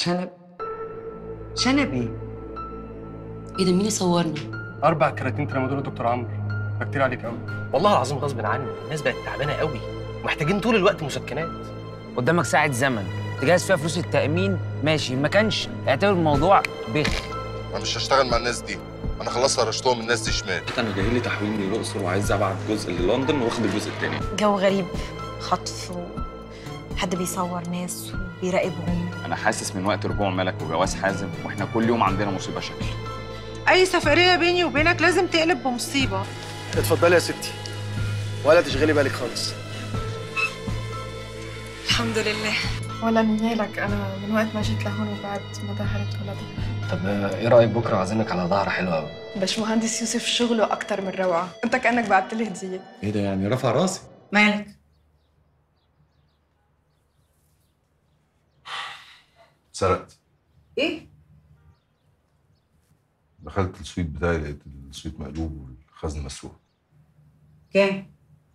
شنب شنب ايه؟ ايه ده مين يصورني اربع كراتين ترامادول يا دكتور عمرو ده كتير عليك قوي والله العظيم غصب عني الناس بقت تعبانه قوي محتاجين طول الوقت مسكنات قدامك ساعة زمن تجهز فيها فلوس التأمين ماشي ما كانش اعتبر الموضوع بخ انا مش هشتغل مع الناس دي انا خلاص هرشتهم الناس دي شمال انا جاي لي تحويل من الاقصر وعايز ابعت جزء للندن واخد الجزء الثاني جو غريب خطف وحد بيصور ناس وبيراقبهم انا حاسس من وقت رجوع ملك وجواز حازم واحنا كل يوم عندنا مصيبه شكل أي سفرية بيني وبينك لازم تقلب بمصيبة اتفضلي يا ستي ولا تشغلي بالك خالص الحمد لله ولا نيالك انا من وقت ما جيت لهون وبعد ما ظهرت ولدي طب ايه رايك بكره عازمك على ظهر حلو قوي باشمهندس يوسف شغله اكتر من روعه انت كانك بعت لي هديه ايه ده يعني رفع راسي مالك؟ سرقت ايه؟ دخلت السويت بتاعي لقيت السويت مقلوب والخزن مسروق كام؟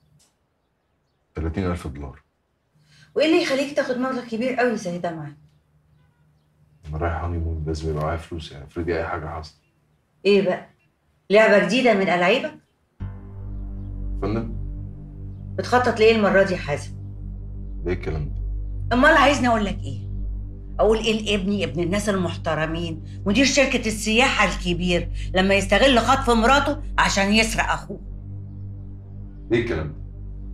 30000 دولار وايه اللي يخليك تاخد مبلغ كبير قوي زي ده معاك؟ انا رايح هاني مون لازم يبقى معايا فلوس يعني افرضي اي حاجه حصلت ايه بقى؟ لعبة جديدة من ألعابك؟ فندم بتخطط ليه المرة دي يا حازم؟ ده ايه الكلام ده أمال عايزني أقول لك إيه؟ أقول إيه لابني ابن الناس المحترمين مدير شركة السياحة الكبير لما يستغل خطف مراته عشان يسرق أخوه ايه الكلام ده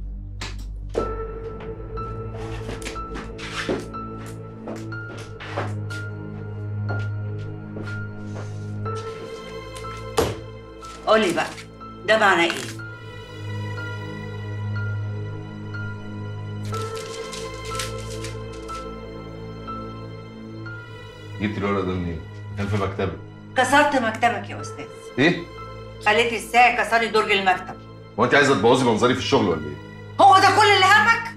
قولي بقى ده معناه إيه؟ جبت الورق ده منين كان في مكتبي كسرت مكتبك يا أستاذ ايه خليت الساعة كسري درج المكتب هو انت عايزه تبوظي منظري في الشغل ولا ايه هو ده كل اللي همك؟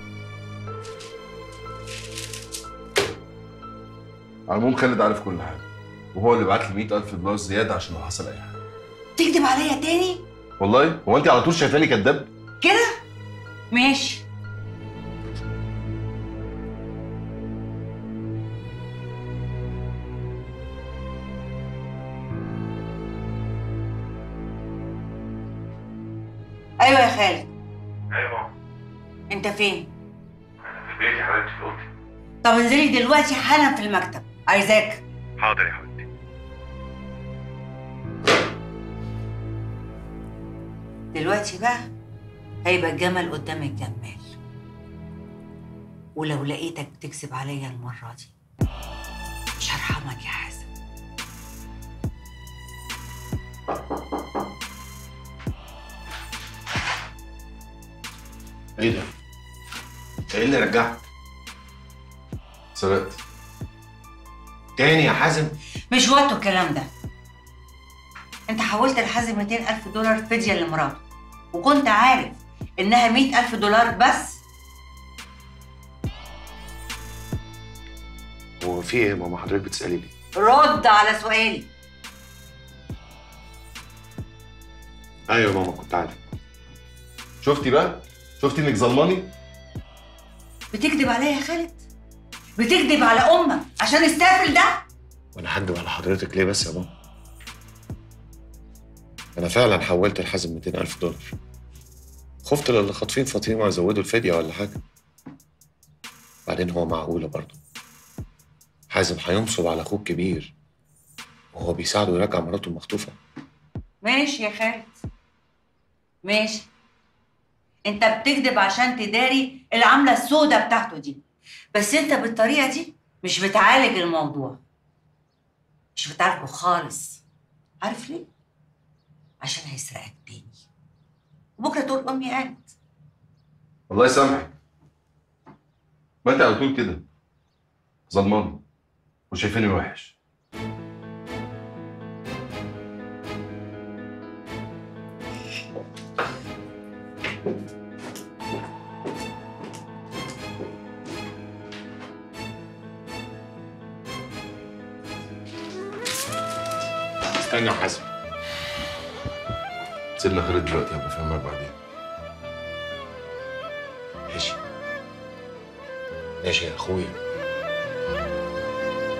على العموم خالد عارف كل حاجه وهو اللي بعت لي 100000 دولار زياده عشان لو حصل اي حاجه تكذب عليا تاني؟ والله هو انت على طول شايفاني كداب كده؟ ماشي ايوه يا خالد ايوه انت فين انا في بيتي حبيبتي في اوضتي طب انزلي دلوقتي حالا في المكتب عايزاك حاضر يا حبيبتي دلوقتي بقى هيبقى الجمل قدام الجمال ولو لقيتك بتكذب عليا المرة دي مش هرحمك يا حازم ايه ده؟ ايه اللي رجعك؟ سرقت تاني يا حازم مش وقته الكلام ده انت حولت لحازم 200 ألف دولار فدية لمراته وكنت عارف إنها 100 ألف دولار بس هو في ايه يا ماما حضرتك بتسالي ليه؟ رد على سؤالي ايوه يا ماما كنت عارف شفتي بقى شفتي انك ظلماني بتكذب عليا يا خالد بتكذب على أمك عشان السافل ده وانا هكدب على حضرتك ليه بس يا ماما؟ انا فعلا حولت لحازم 200000 دولار خفت للي خاطفين فاطمه يزودوا الفديه ولا حاجه بعدين هو معقوله برضه حازم هينصب على اخوه الكبير وهو بيساعده يرجع مراته المخطوفه ماشي يا خالد ماشي انت بتكذب عشان تداري العملة السوداء بتاعته دي بس انت بالطريقة دي مش بتعالج الموضوع مش بتعالجه خالص عارف ليه؟ عشان هيسرقك تاني وبكرة تقول أمي قالت الله يسامحك ما انت على طول كده ظلماني وشايفاني وحش استنى يا حازم سيبنا خالد دلوقتي هبقى افهمك بعدين ماشي ماشي يا اخويا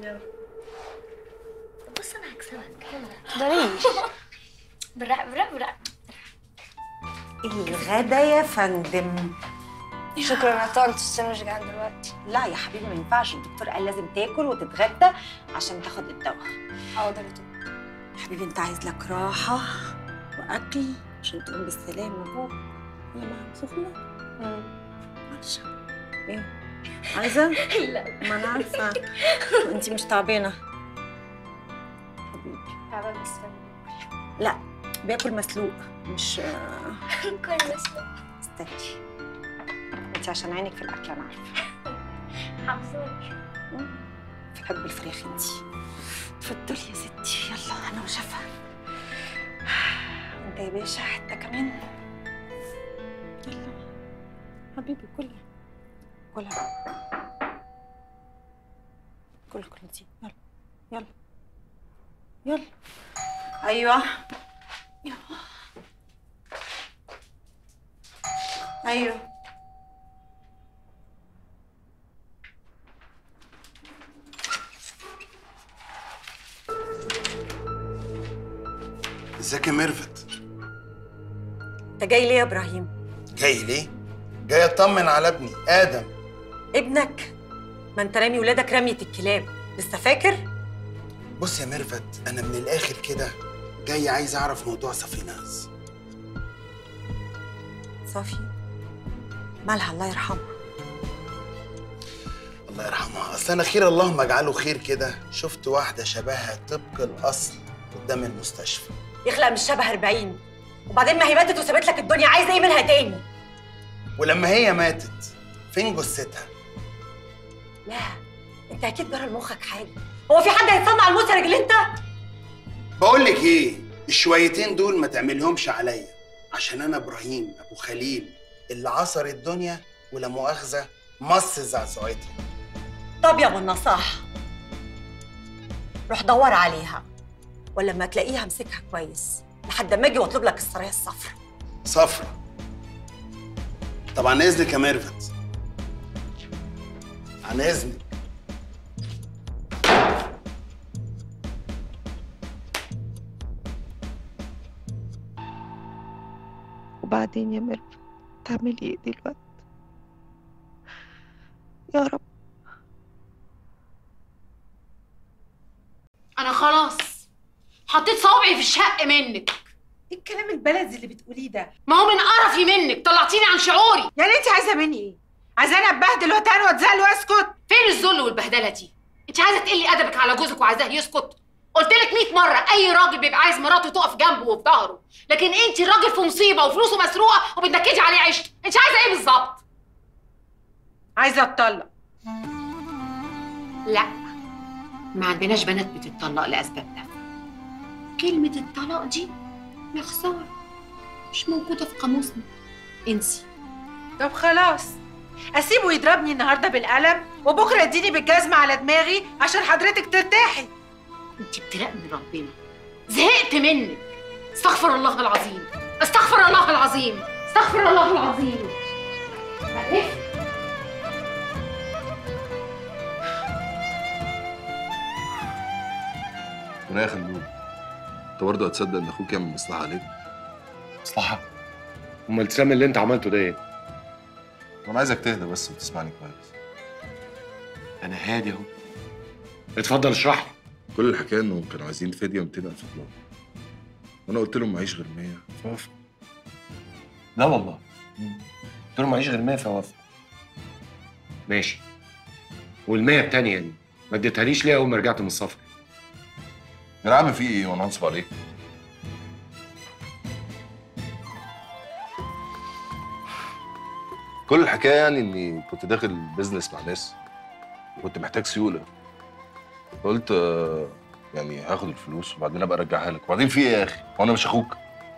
بص انا هكسبك تقدريش برق برق برق الغدا يا فندم شكرا يا طنط بس انا مش جعان دلوقتي لا يا حبيبي ما ينفعش الدكتور قال لازم تاكل وتتغدى عشان تاخد الدواء حاضر يا طنط حبيبي انت عايز لك راحه واكل عشان تقوم بالسلام وابوك يا ماما سخنه معلش ايه عايزه لا ما انا عارفه انت مش تعبانه حبيبي تعبان بس لا بياكل مسلوق مش كل بس استني انت عشان عينك في الاكل انا عارفه حافظوني بتحب الفراخ انت اتفضلي يا ستي يلا انا وشفا انت يا باشا حته كمان يلا حبيبي كلها كلها كل كل دي يلا يلا يلا ايوه يلا. ايوه ازيك يا ميرفت انت جاي ليه يا ابراهيم جاي ليه جاي اطمن على ابني ادم ابنك ما انت رامي ولادك رمية الكلاب لسه فاكر بص يا ميرفت انا من الاخر كده جاي عايز اعرف موضوع صفيناز صافي مالها الله يرحمها الله يرحمها اصل انا خير اللهم اجعله خير كده شفت واحده شبهها طبق الاصل قدام المستشفى يخلق مش شبه 40 وبعدين ما هي ماتت وسابت لك الدنيا عايزه ايه منها تاني ولما هي ماتت فين جثتها لا انت اكيد جرى لمخك حاجه هو في حد هيتصنع المسرج اللي انت بقول لك ايه الشويتين دول ما تعملهمش عليا عشان انا ابراهيم ابو خليل اللي عصر الدنيا ولا مؤاخذه مص زعزعتها طب يا ابو النصاح روح دور عليها ولما تلاقيها امسكها كويس لحد ما اجي واطلب لك السرايا الصفراء صفرة طب عن اذنك يا ميرفت عن اذنك وبعدين يا ميرفت تعملي ايه دلوقتي يا رب انا خلاص حطيت صوابعي في الشق منك ايه الكلام البلدي اللي بتقوليه ده ما هو من قرفي منك طلعتيني عن شعوري يعني انت عايزه مني ايه عايزاني اتبهدل واتهان واتذل واسكت فين الذل والبهدله دي انت عايزه تقلي ادبك على جوزك وعايزاه يسكت قلت لك 100 مره اي راجل بيبقى عايز مراته تقف جنبه وفي ظهره لكن انت الراجل في مصيبه وفلوسه مسروقه وبتنكدي عليه عيشته انت عايزه ايه بالظبط عايزه اتطلق لا ما عندناش بنات بتتطلق لاسباب تافهه كلمه الطلاق دي يا خساره مش موجوده في قاموسنا انسي طب خلاص اسيبه يضربني النهارده بالقلم وبكره يديني بالجزمه على دماغي عشان حضرتك ترتاحي انت ابتلاء من ربنا زهقت منك استغفر الله العظيم استغفر الله العظيم استغفر الله العظيم عرفت ورايا خلود انت برضه هتصدق ان اخوك يعمل مصلحه عليك مصلحه امال التسام اللي انت عملته ده ايه وانا عايزك تهدى بس وتسمعني كويس انا هادي اهو اتفضل اشرح لي كل الحكايه انهم كانوا عايزين فديه 200000 دولار وانا قلت لهم معيش غير 100 فوافقوا لا والله قلت له معيش غير 100 فوافق ماشي وال100 التانية دي ما اديتهاليش ليه اول ما رجعت من السفر يا عم في ايه وانا هنصب عليك كل الحكايه يعني اني كنت داخل بيزنس مع ناس وكنت محتاج سيوله قلت آه، يعني هاخد الفلوس وبعدين ابقى ارجعها لك وبعدين في ايه يا اخي وانا مش اخوك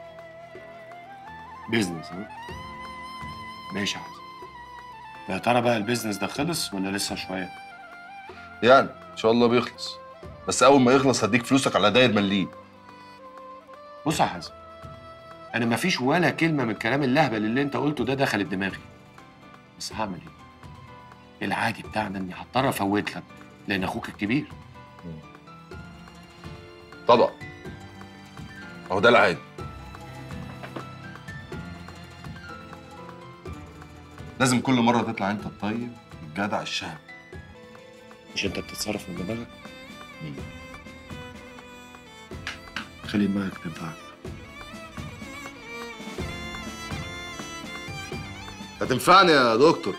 بيزنس ها ماشي يا حسن يا ترى بقى البيزنس ده خلص ولا لسه شويه يعني ان شاء الله بيخلص بس اول ما يخلص هديك فلوسك على داير مليم بص يا حازم انا مفيش ولا كلمه من الكلام اللهبل اللي انت قلته ده دخلت دماغي بس هعمل ايه العادي بتاعنا اني هضطر افوت لك لان اخوك الكبير طبعا اهو ده العادي لازم كل مره تطلع انت الطيب الجدع الشهم مش انت بتتصرف من دماغك؟ خلي دماغك تنفعك هتنفعني يا دكتور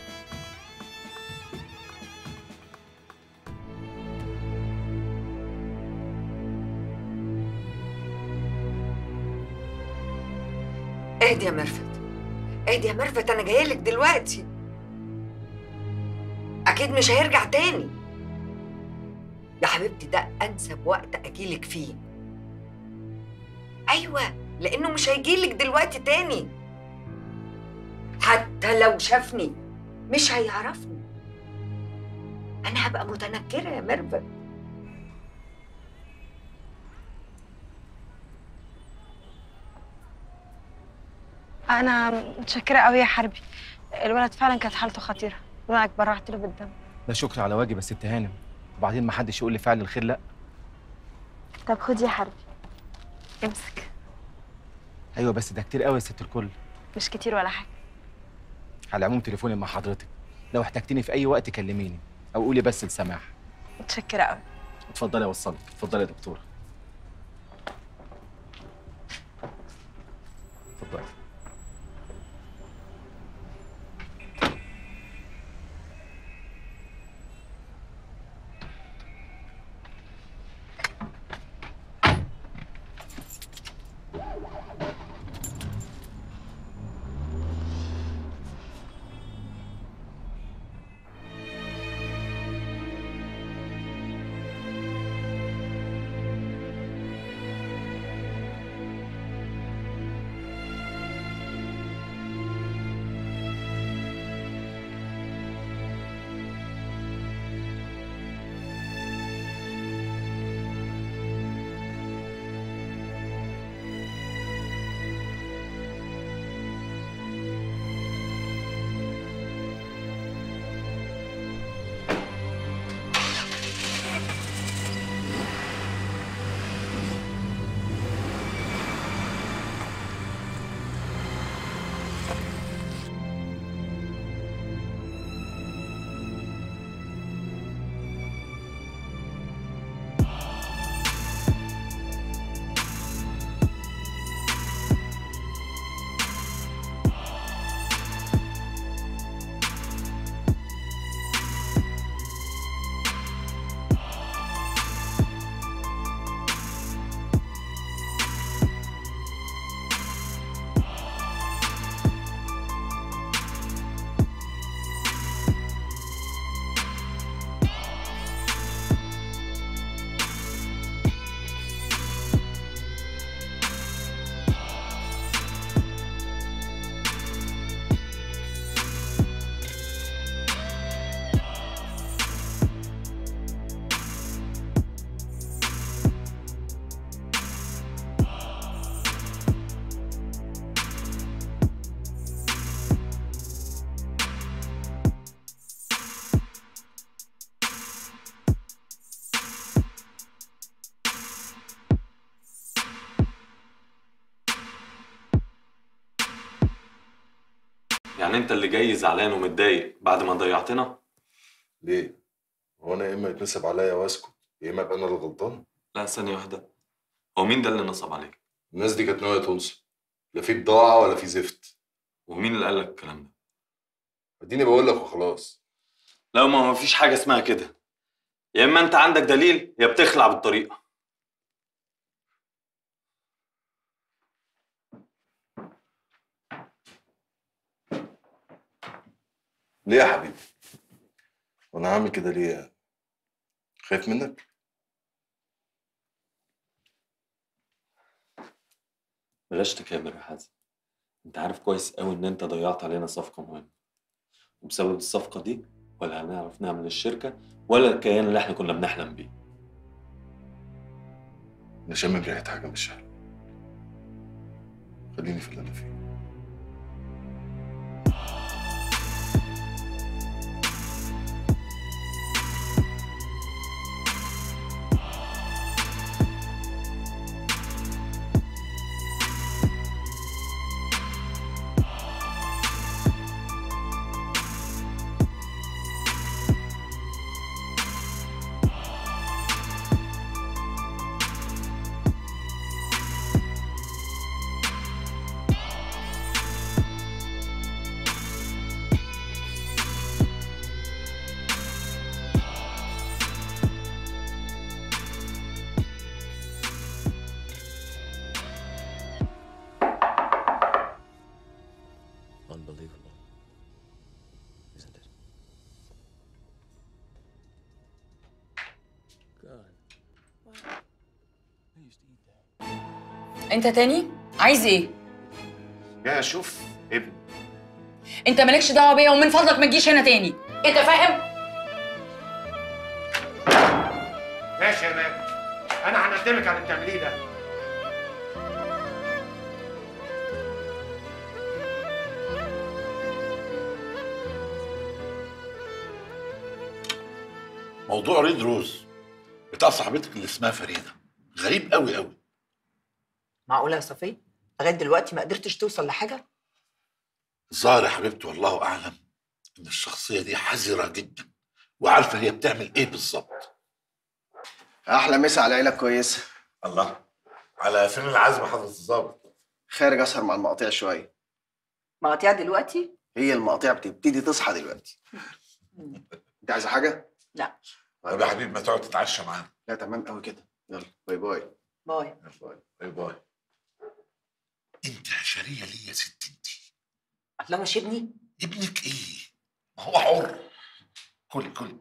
اهدي يا ميرفت اهدي يا ميرفت انا جايه لك دلوقتي اكيد مش هيرجع تاني يا حبيبتي ده انسب وقت اجيلك فيه ايوه لانه مش هيجيلك دلوقتي تاني حتى لو شافني مش هيعرفني انا هبقى متنكره يا ميرفت انا متشكره قوي يا حربي الولد فعلا كانت حالته خطيره رأيك برعت له بالدم لا شكر على واجب يا ست هانم وبعدين ما حدش يقول لي فعل الخير لا طب خد يا حربي امسك ايوه بس ده كتير قوي يا ست الكل مش كتير ولا حاجه على العموم تليفوني مع حضرتك لو احتجتني في اي وقت كلميني او قولي بس لسماح متشكره قوي اتفضلي اوصلك اتفضلي يا دكتوره اتفضلي يعني انت اللي جاي زعلان ومتضايق بعد ما ضيعتنا ليه؟ هو انا يا اما يتنسب عليا واسكت يا اما ابقى انا اللي غلطان لا ثانية واحدة هو مين ده اللي نصب عليك؟ الناس دي كانت ناويه تنصب لا في بضاعه ولا في زفت ومين اللي قال لك الكلام ده؟ اديني بقول لك وخلاص لا ما ما فيش حاجة اسمها كده يا اما انت عندك دليل يا بتخلع بالطريقة ليه يا حبيبي؟ وانا هعمل كده ليه؟ خايف منك؟ بلاش تكابر يا حازم انت عارف كويس قوي ان انت ضيعت علينا صفقة مهمة وبسبب الصفقة دي ولا هنعرف نعمل الشركة ولا الكيان اللي احنا كنا بنحلم بيه انا شامم ريحه حاجه مش حلوه خليني في اللي انا فيه انت تاني عايز ايه جاي اشوف ابني انت مالكش دعوه بيا ومن فضلك ما تجيش هنا تاني انت فاهم ماشي يا مان انا هندمك على اللي بتعمليه ده موضوع ريد روز بتاع صاحبتك اللي اسمها فريده غريب قوي قوي معقولة يا صفية؟ لغاية دلوقتي ما قدرتش توصل لحاجة؟ الظاهر يا حبيبتي والله اعلم ان الشخصيه دي حذره جدا وعارفه هي بتعمل ايه بالظبط احلى مسا على عيله كويسه الله على فين العزم حضره الظابط خارج اسهر مع المقاطيع شويه مقاطيع دلوقتي؟ هي المقاطيع بتبتدي تصحى دلوقتي انت عايزه حاجه لا طيب يا حبيبي ما تقعد تتعشى معانا لا تمام قوي كده يلا باي باي باي باي باي انت عشريه ليه يا ست انت الله مش ابني؟ ابنك ايه ما هو حر كل كل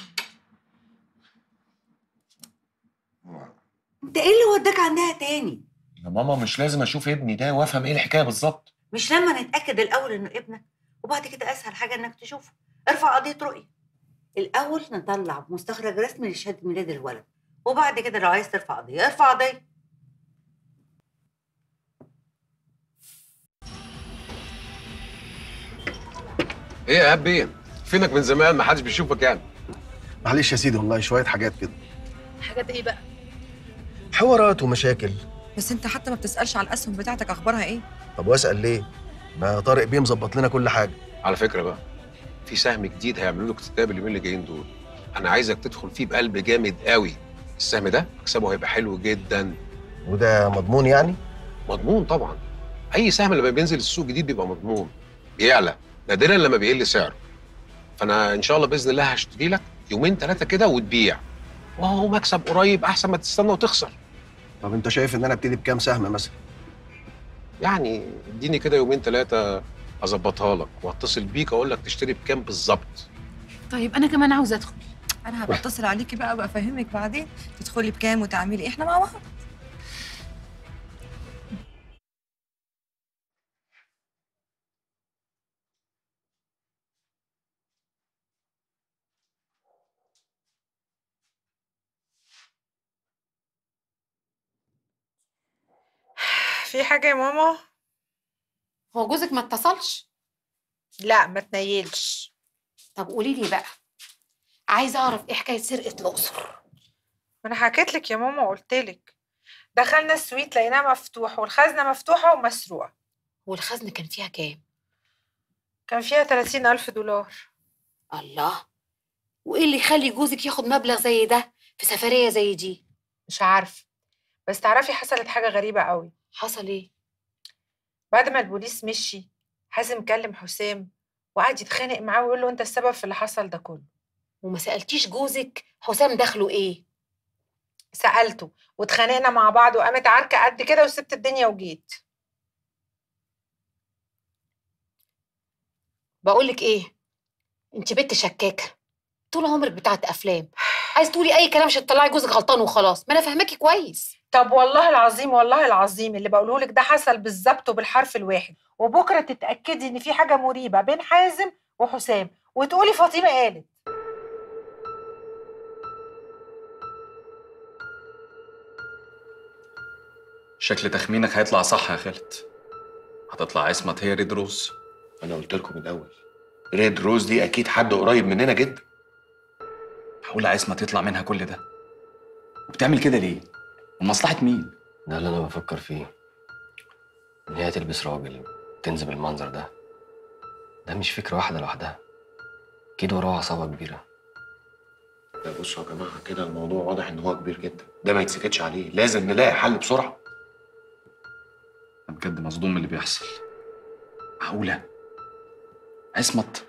انت ايه اللي وداك عندها تاني يا ماما مش لازم اشوف ابني ده وافهم ايه الحكايه بالظبط مش لما نتاكد الاول انه ابنك وبعد كده اسهل حاجه انك تشوفه ارفع قضيه رؤيه الاول نطلع مستخرج رسمي لشهاده ميلاد الولد وبعد كده لو عايز ترفع قضيه ارفع قضيه ايه يا ايهاب بيه فينك من زمان ما حدش بيشوفك يعني معلش يا سيدي والله شويه حاجات كده حاجات ايه بقى حوارات ومشاكل بس انت حتى ما بتسالش على الاسهم بتاعتك اخبارها ايه طب واسال ليه ما طارق بيه مظبط لنا كل حاجه على فكره بقى في سهم جديد هيعملوا له اكتتاب اليومين اللي جايين دول انا عايزك تدخل فيه بقلب جامد قوي السهم ده مكسبه هيبقى حلو جدا وده مضمون يعني مضمون طبعا اي سهم لما بينزل السوق جديد بيبقى مضمون بيعلى نادرا لما بيقل سعره فانا ان شاء الله باذن الله هشتري لك يومين ثلاثه كده وتبيع وهو مكسب قريب احسن ما تستنى وتخسر طب انت شايف ان انا ابتدي بكام سهم مثلا يعني اديني كده يومين ثلاثه اظبطها لك واتصل بيك اقول لك تشتري بكام بالظبط طيب انا كمان عاوزه ادخل انا هبقى اتصل عليكي بقى وابقى افهمك بعدين تدخلي بكام وتعملي ايه احنا مع بعض في حاجة يا ماما؟ هو جوزك ما اتصلش لا ما تنيلش طب قولي لي بقى عايزه اعرف ايه حكايه سرقه الاقصر ما انا حكيت لك يا ماما وقلت لك دخلنا السويت لقيناه مفتوح والخزنة مفتوحة ومسروقة والخزنة كان فيها كام؟ كان فيها 30 ألف دولار الله وايه اللي يخلي جوزك ياخد مبلغ زي ده في سفريه زي دي مش عارفة بس تعرفي حصلت حاجة غريبة قوي حصل ايه بعد ما البوليس مشي حازم كلم حسام وقعد يتخانق معاه ويقول له انت السبب في اللي حصل ده كله وما سالتيش جوزك حسام دخله ايه سألته واتخانقنا مع بعض وقامت عركة قد كده وسبت الدنيا وجيت بقولك ايه انت بنت شكاكه طول عمرك بتاعت افلام عايز تقولي اي كلام عشان تطلعي جوزك غلطان وخلاص ما انا فاهماكي كويس طب والله العظيم والله العظيم اللي بقوله لك ده حصل بالظبط وبالحرف الواحد وبكره تتاكدي ان في حاجه مريبه بين حازم وحسام وتقولي فاطمه قالت شكل تخمينك هيطلع صح يا خالد هتطلع عصمت هي ريد روز انا قلت لكم من الاول ريد روز دي اكيد حد قريب مننا جدا معقول عصمت يطلع منها كل ده وبتعمل كده ليه ومصلحه مين ده اللي انا بفكر فيه ان هي تلبس راجل تنزل بالمنظر ده ده مش فكرة واحدة لوحدها اكيد وراها عصابة كبيرة ده بصوا يا جماعه كده الموضوع واضح ان هو كبير جدا ده ما يتسكتش عليه لازم نلاقي حل بسرعه انا بجد مصدوم من اللي بيحصل معقوله عصمت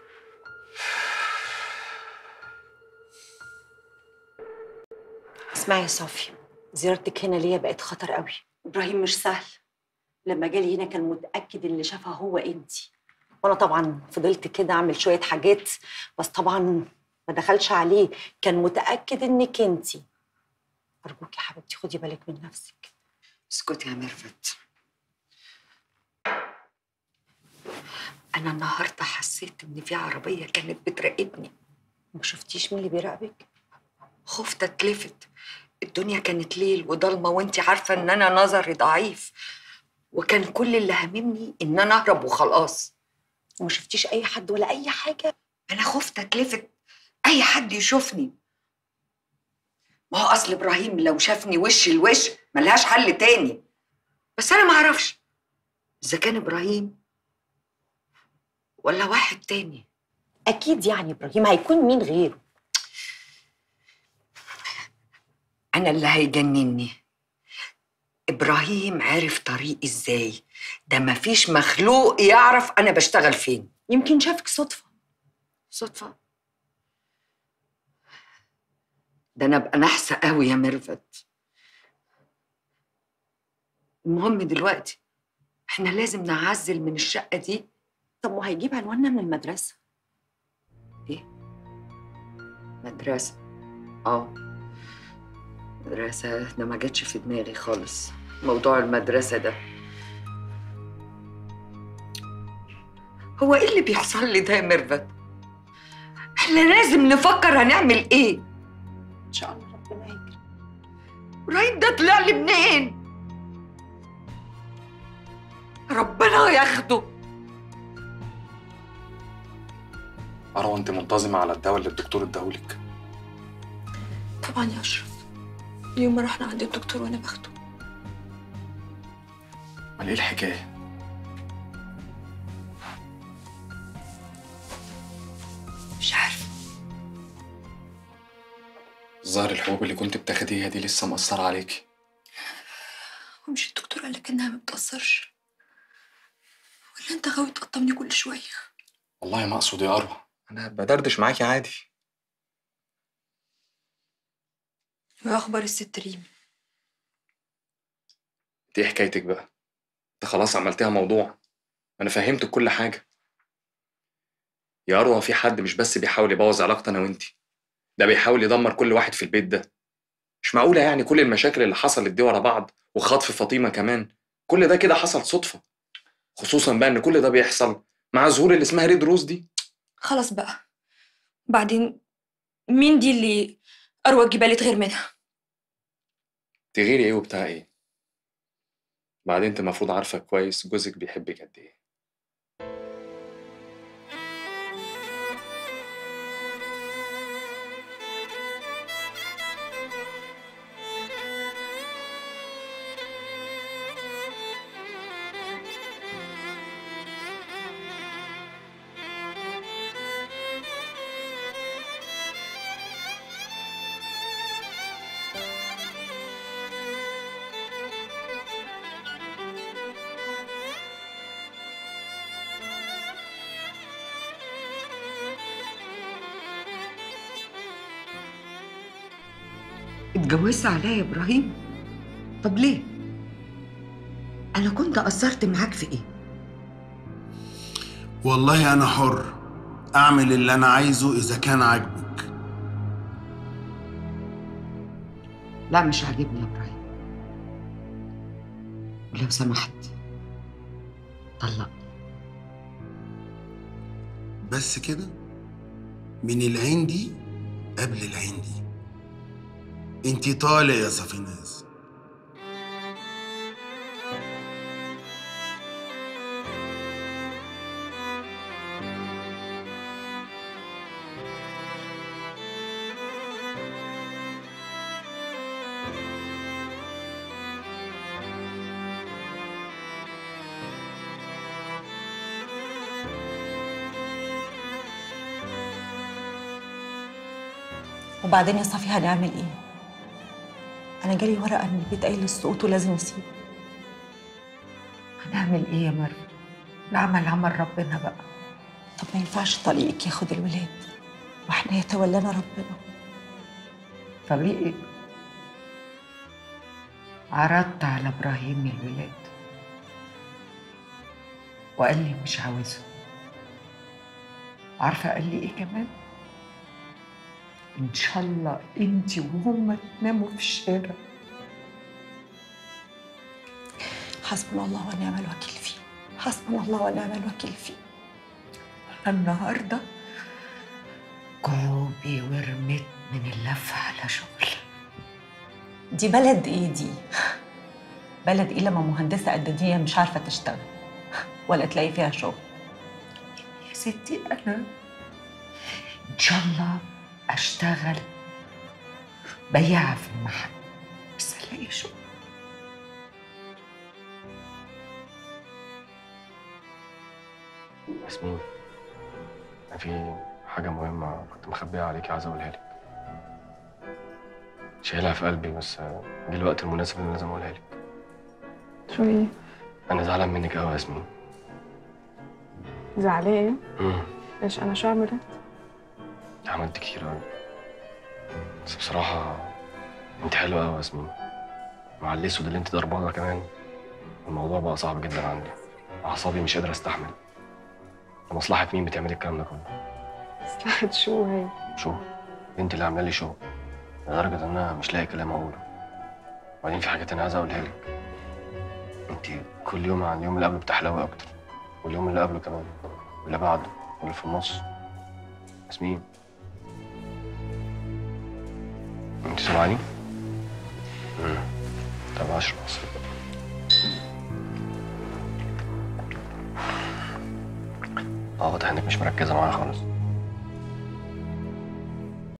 اسمعي يا صافي زيارتك هنا ليا بقت خطر قوي ابراهيم مش سهل لما جالي هنا كان متاكد ان اللي شافها هو انتي وانا طبعا فضلت كده اعمل شويه حاجات بس طبعا ما دخلش عليه كان متاكد انك انتي ارجوك يا حبيبتي خدي بالك من نفسك اسكتي يا ميرفت انا النهارده حسيت ان في عربيه كانت بتراقبني ما شفتيش مين اللي بيراقبك خفت اتلفت الدنيا كانت ليل وضلمه وانت عارفه ان انا نظري ضعيف وكان كل اللي هاممني ان انا اهرب وخلاص وما شفتيش اي حد ولا اي حاجه انا خفت اتلفت اي حد يشوفني ما هو اصل ابراهيم لو شافني وش لوش ملهاش حل تاني بس انا ما اعرفش اذا كان ابراهيم ولا واحد تاني اكيد يعني ابراهيم هيكون مين غيره انا اللي هيجنني ابراهيم عرف طريقي ازاي ده مفيش مخلوق يعرف انا بشتغل فين يمكن شافك صدفه صدفه ده انا ابقى نحسه قوي يا ميرفت المهم دلوقتي احنا لازم نعزل من الشقه دي طب وهيجيب عنواننا من المدرسه مدرسه اه مدرسه ده ما جاتش في دماغي خالص موضوع المدرسه ده هو ايه اللي بيحصل لي ده يا ميرفت احنا لازم نفكر هنعمل ايه ان شاء الله ربنا يكرم ابراهيم ده طلع لي منين ربنا ياخده مروه انت منتظمه على الدواء اللي الدكتور اداهولك طبعا يا اشرف يوم ما رحنا عند الدكتور وانا باخده امال ايه الحكايه مش عارفه الظاهر الحبوب اللي كنت بتاخديها دي لسه مأثرة عليكي ومش الدكتور قال لك انها ما بتاثرش ولا انت غاوي تقطمني كل شويه والله ما اقصد يا اروى انا بدردش معاكي عادي وايه اخبار الست ريم دي حكايتك بقى انت خلاص عملتيها موضوع انا فهمتك كل حاجه يا اروى في حد مش بس بيحاول يبوظ علاقتي انا وانتي ده بيحاول يدمر كل واحد في البيت ده مش معقوله يعني كل المشاكل اللي حصلت دي ورا بعض وخطف فاطمه كمان كل ده كده حصل صدفه خصوصا بقى ان كل ده بيحصل مع ظهور اللي اسمها ريد روز دي خلاص بقى بعدين مين دي اللي اروى الجبال تغير منها تغيري ايه وبتاع ايه بعدين انت المفروض عارفه كويس جوزك بيحبك قد ايه اتجوزت عليا يا ابراهيم طب ليه انا كنت قصرت معاك في ايه والله انا حر اعمل اللي انا عايزه اذا كان عاجبك لا مش عاجبني يا ابراهيم ولو سمحت طلق بس كده من العين دي قبل العين دي انتي طالع يا صفيناز وبعدين يا صفي هنعمل ايه انا جالي ورقه من البيت قايل السقوط ولازم يسيب هنعمل ايه يا مريم العمل عمل ربنا بقى طب ما ينفعش طليقك ياخد الولاد واحنا يتولانا ربنا طليقك عرضت على ابراهيم الولاد وقال لي مش عاوزه عارفه قال لي ايه كمان ان شاء الله انت وهم تناموا في الشارع حسبنا الله ونعم الوكيل فيه حسبنا الله ونعم الوكيل فيه أنا النهارده كعوبي ورمت من اللف على شغل دي بلد ايه دي؟ بلد ايه لما مهندسة قد دي مش عارفة تشتغل ولا تلاقي فيها شغل يا ستي أنا إن شاء الله أشتغل بياعة في المحل بس ألاقي شغل ياسمين أنا في حاجة مهمة كنت مخبيها عليكي عايز أقولها لك شايلها في قلبي بس جه الوقت المناسب اللي لازم أقولها لك شو هي؟ أنا زعلان منك أوي يا ياسمين زعلان؟ مم. ليش أنا شو عملت؟ عملت كتير أوي بس بصراحة أنت حلوة أوي يا ياسمين مع الأسود اللي أنت ضربانة ده كمان الموضوع بقى صعب جدا عندي أعصابي مش قادر أستحمل لمصلحة مين بتعملي الكلام ده كله؟ مصلحة شو هي؟ شو انت اللي عامله لي شو لدرجه ان انا مش لاقي كلام اقوله وبعدين في حاجه تانية عايز اقولها لك انت كل يوم عن اليوم اللي قبله بتحلوي اكتر واليوم اللي قبله كمان واللي بعده واللي في النص ياسمين انت سامعاني؟ مم. طب اشرب أصلاً. اه واضح انك مش مركزه معايا خالص